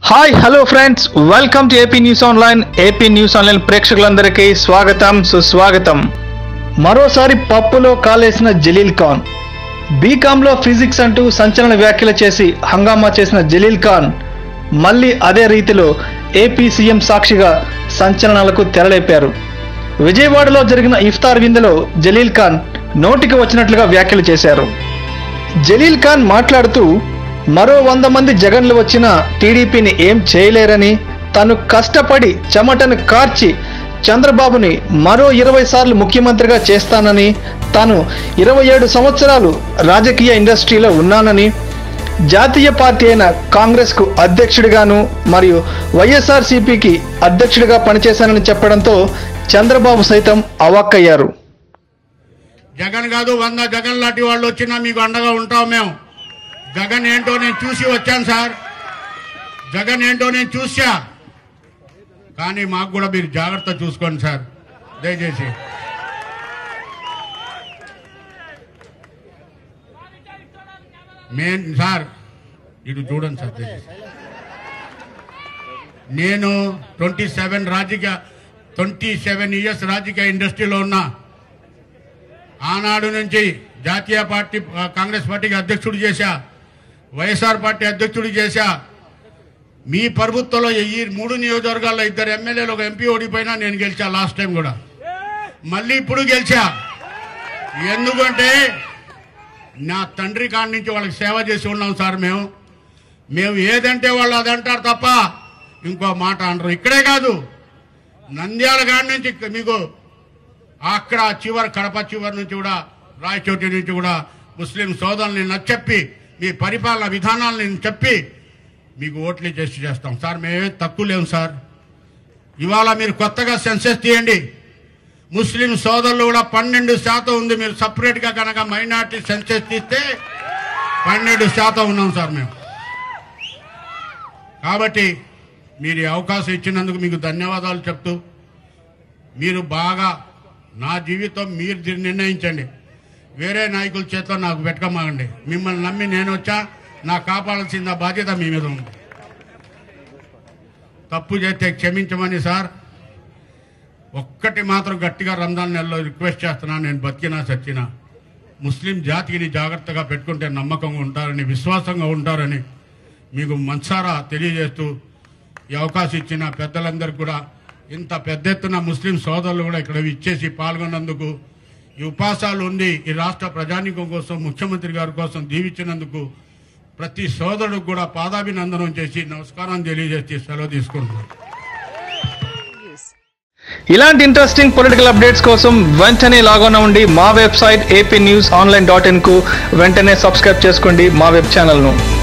hi hello friends welcome to A P news online A P news online ప్రేక్షకులందరికీ స్వాగతం సుస్వాగతం మరోసారి పప్పులో కాలేసిన జలీల్ ఖాన్ బీకామ్లో ఫిజిక్స్ అంటూ సంచలన వ్యాఖ్యలు చేసి హంగామా చేసిన జలీల్ ఖాన్ మళ్ళీ అదే రీతిలో ఏపీ సీఎం సాక్షిగా సంచలనాలకు తెరలేపారు విజయవాడలో జరిగిన ఇఫ్తార్ విందులో జలీల్ ఖాన్ నోటికి వచ్చినట్లుగా వ్యాఖ్యలు చేశారు జలీల్ ఖాన్ మాట్లాడుతూ మరో వంద మంది జగన్లు వచ్చినా టీడీపీని ఏం చేయలేరని తను కష్టపడి చెమటను కార్చి చంద్రబాబుని మరో ఇరవై సార్లు ముఖ్యమంత్రిగా చేస్తానని తాను ఇరవై ఏడు సంవత్సరాలు రాజకీయ ఇండస్ట్రీలో ఉన్నానని జాతీయ పార్టీ అయిన కాంగ్రెస్కు అధ్యక్షుడిగాను మరియు వైఎస్ఆర్సీపీకి అధ్యక్షుడిగా పనిచేశానని చెప్పడంతో చంద్రబాబు సైతం అవాక్కయ్యారు జగన్ కాదు వంద జగన్ లాంటి వాళ్ళు వచ్చినా మీకు అండగా ఉంటాం మేము జగన్ ఏంటో నేను చూసి వచ్చాను సార్ జగన్ ఏంటో నేను చూసా కానీ మాకు కూడా మీరు జాగ్రత్త చూసుకోండి సార్ దయచేసి మేన్ సార్ ఇటు చూడండి సార్ దయచేసి నేను ట్వంటీ సెవెన్ రాజకీయ ట్వంటీ సెవెన్ ఇయర్స్ రాజకీయ ఇండస్ట్రీలో ఉన్నా ఆనాడు నుంచి జాతీయ పార్టీ ఆ, కాంగ్రెస్ పార్టీకి అధ్యక్షుడు చేశా వైఎస్ఆర్ పార్టీ అధ్యక్షుడు చేశా మీ ప్రభుత్వంలో ఈ మూడు నియోజకవర్గాల్లో ఇద్దరు ఎమ్మెల్యేలు ఒక ఎంపీ ఓడిపోయినా నేను గెలిచా లాస్ట్ టైం కూడా మళ్ళీ ఇప్పుడు గెలిచా ఎందుకంటే నా తండ్రి కాడి నుంచి వాళ్ళకి సేవ చేసి ఉన్నాం సార్ మేము మేము ఏదంటే వాళ్ళు అదంటారు తప్ప ఇంకో మాట అనరు ఇక్కడే కాదు నంద్యాల కాడి నుంచి మీకు అక్కడ చివరి కడప చివరి నుంచి కూడా రాయచోటి నుంచి కూడా ముస్లిం సోదరుల్ని నచ్చప్పి మీ పరిపాలన విధానాలని చెప్పి మీకు ఓట్లు చేసి చేస్తాం సార్ మేమే తక్కువ లేము సార్ ఇవాళ మీరు కొత్తగా సెన్సెస్ తీయండి ముస్లిం సోదరులు కూడా పన్నెండు శాతం ఉంది మీరు సపరేట్గా కనుక మైనార్టీ సెన్సెస్ తీస్తే పన్నెండు శాతం ఉన్నాం సార్ మేము కాబట్టి మీరు ఈ అవకాశం ఇచ్చినందుకు మీకు ధన్యవాదాలు చెప్తూ మీరు బాగా నా జీవితం మీరు ది- నిర్ణయించండి వేరే నాయకుల చేతిలో నాకు పెట్టకమాగండి మిమ్మల్ని నమ్మి నేను వచ్చా నాకు కాపాడాల్సిన బాధ్యత మీ మీద ఉంది తప్పు చేస్తే క్షమించమని సార్ ఒక్కటి మాత్రం గట్టిగా రంజాన్ నెలలో రిక్వెస్ట్ చేస్తున్నా నేను బతికినా చచ్చినా ముస్లిం జాతిని జాగ్రత్తగా పెట్టుకుంటే నమ్మకంగా ఉంటారని విశ్వాసంగా ఉంటారని మీకు మనసారా తెలియజేస్తూ ఈ అవకాశం ఇచ్చిన పెద్దలందరికీ కూడా ఇంత పెద్ద ఎత్తున ముస్లిం సోదరులు కూడా ఇక్కడ ఇచ్చేసి పాల్గొన్నందుకు ఈ ఉపాసాలు ఉండి ఈ రాష్ట్ర ప్రజానీకం కోసం ముఖ్యమంత్రి గారి కోసం దీవించినందుకు ప్రతి సోదరుడికి కూడా పాదాభినందనం చేసి నమస్కారం తెలియజేసి సెలవు తీసుకుంటున్నాను ఇలాంటి ఇంట్రెస్టింగ్ పొలిటికల్ అప్డేట్స్ కోసం వెంటనే లాగోన్ అవ్వండి మా website A P news online dot ఇన్కు వెంటనే సబ్స్క్రైబ్ చేసుకోండి మా వెబ్ ఛానల్ను